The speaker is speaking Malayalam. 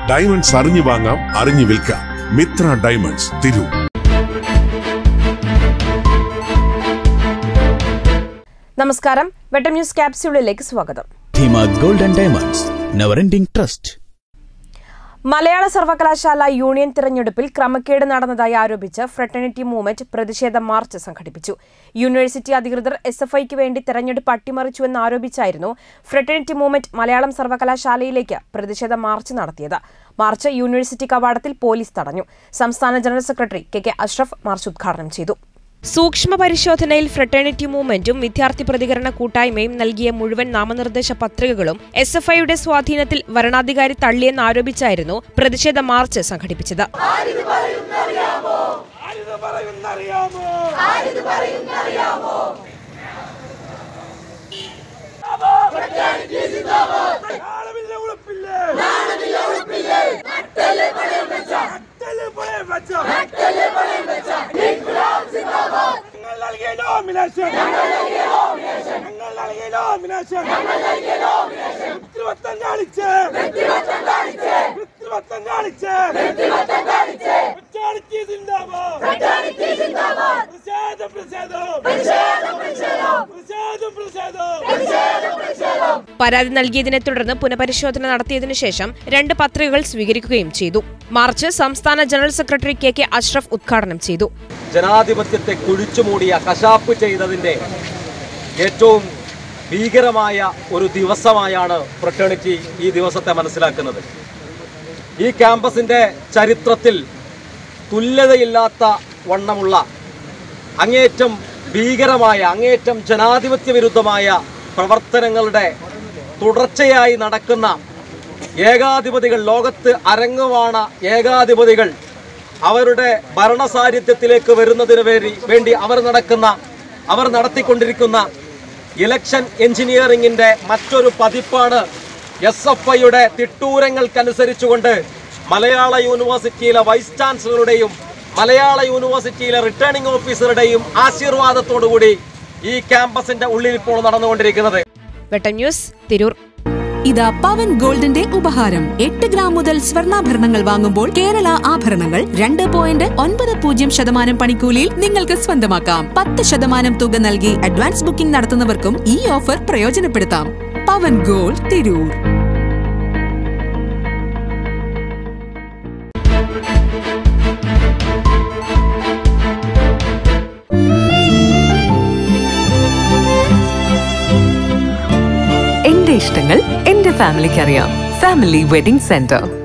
ഡയമണ്ട്സ് അറിഞ്ഞു വാങ്ങാം അറിഞ്ഞു വിൽക്കാം മിത്ര ഡയമണ്ട്സ് തിരൂർ നമസ്കാരം വെട്ടം ന്യൂസ് ക്യാപ്സ്യൂളിലേക്ക് സ്വാഗതം Dheema gold and diamonds never ending trust Malayala സർവകലാശാല യൂണിയൻ തിരഞ്ഞെടുപ്പിൽ ക്രമക്കേട് നടന്നതായി ആരോപിച്ച് ഫ്രട്ടേണിറ്റി മൂവ്മെന്റ് പ്രതിഷേധ മാർച്ച് സംഘടിപ്പിച്ചു യൂണിവേഴ്സിറ്റി അധികൃതർ എസ് എഫ് ഐക്ക് വേണ്ടി തെരഞ്ഞെടുപ്പ് അട്ടിമറിച്ചുവെന്ന് ആരോപിച്ചായിരുന്നു ഫ്രട്ടേണിറ്റി മൂവ്മെന്റ് മലയാളം സർവകലാശാലയിലേക്ക് പ്രതിഷേധ മാർച്ച് നടത്തിയത് മാർച്ച് യൂണിവേഴ്സിറ്റി കവാടത്തിൽ പോലീസ് തടഞ്ഞു സംസ്ഥാന general secretary K K Ashraf march ഉദ്ഘാടനം ചെയ്തു സൂക്ഷ്മ പരിശോധനയിൽ ഫ്രട്ടേണിറ്റി മൂവ്മെന്റും വിദ്യാർത്ഥി പ്രതികരണ കൂട്ടായ്മയും നൽകിയ മുഴുവൻ നാമനിർദ്ദേശ പത്രികകളും എസ് എഫ് ഐയുടെ സ്വാധീനത്തിൽ വരണാധികാരി തള്ളിയെന്നാരോപിച്ചായിരുന്നു പ്രതിഷേധ മാർച്ച് സംഘടിപ്പിച്ചത് നാണമില്ല ഉളുപ്പില്ലേ നട്ടല് പണയം വെച്ച ഞങ്ങൾ നൽകിയ നോമിനേഷൻ ഞങ്ങൾ നൽകിയ നോമിനേഷൻ കൃത്രിമത്വം കാണിച്ച് കൃത്രിമത്വം കാണിച്ച് Fraternity സിന്ദാബാദ്. പ്രതിഷേധം പ്രതിഷേധം പ്രതിഷേധം പ്രതിഷേധം പരാതി നൽകിയതിനെ തുടർന്ന് പുനഃപരിശോധന നടത്തിയതിനു ശേഷം രണ്ട് പത്രികകൾ സ്വീകരിക്കുകയും ചെയ്തു മാർച്ച് സംസ്ഥാന general secretary K K Ashraf ഉദ്ഘാടനം ചെയ്തു ജനാധിപത്യത്തെ കുഴിച്ചുമൂടിയ കശാപ്പ് ചെയ്തതിൻ്റെ ഏറ്റവും ഭീകരമായ ഒരു ദിവസമായാണ് ഫ്രട്ടേണിറ്റി ഈ ദിവസത്തെ മനസ്സിലാക്കുന്നത് ഈ ക്യാമ്പസിൻ്റെ ചരിത്രത്തിൽ തുല്യതയില്ലാത്ത വണ്ണമുള്ള അങ്ങേറ്റം ഭീകരമായ അങ്ങേറ്റം ജനാധിപത്യ വിരുദ്ധമായ പ്രവർത്തനങ്ങളുടെ തുടർച്ചയായി നടക്കുന്ന ഏകാധിപതികൾ ലോകത്ത് അരങ്ങുവാണ ഏകാധിപതികൾ അവരുടെ ഭരണസാന്നിധ്യത്തിലേക്ക് വരുന്നതിന് വേണ്ടി വേണ്ടി അവർ നടക്കുന്ന അവർ നടത്തിക്കൊണ്ടിരിക്കുന്ന ഇലക്ഷൻ എഞ്ചിനീയറിംഗിന്റെ മറ്റൊരു പതിപ്പാണ് എസ് എഫ് ഐയുടെ തിട്ടൂരങ്ങൾക്കനുസരിച്ചുകൊണ്ട് മലയാള യൂണിവേഴ്സിറ്റിയിലെ വൈസ് ചാൻസലറുടെയും മലയാള യൂണിവേഴ്സിറ്റിയിലെ റിട്ടേണിംഗ് ഓഫീസറുടെയും ആശീർവാദത്തോടുകൂടി ഈ ക്യാമ്പസിന്റെ ഉള്ളിൽ ഇപ്പോൾ നടന്നുകൊണ്ടിരിക്കുന്നത് വെട്ടം ന്യൂസ് തിരൂർ ഇതാ പവൻ ഗോൾഡിന്റെ ഉപഹാരം എട്ട് ഗ്രാം മുതൽ സ്വർണ്ണാഭരണങ്ങൾ വാങ്ങുമ്പോൾ കേരള ആഭരണങ്ങൾ രണ്ട് പോയിന്റ് ഒൻപത് പൂജ്യം ശതമാനം പണിക്കൂലിയിൽ നിങ്ങൾക്ക് സ്വന്തമാക്കാം പത്ത് ശതമാനം തുക നൽകി അഡ്വാൻസ് ബുക്കിംഗ് നടത്തുന്നവർക്കും ഈ ഓഫർ പ്രയോജനപ്പെടുത്താം പവൻ ഗോൾഡ് തിരൂർ എന്റെ ഇഷ്ടങ്ങൾ എന്റെ ഫാമിലിക്ക് അറിയാം ഫാമിലി വെഡിംഗ് സെന്റർ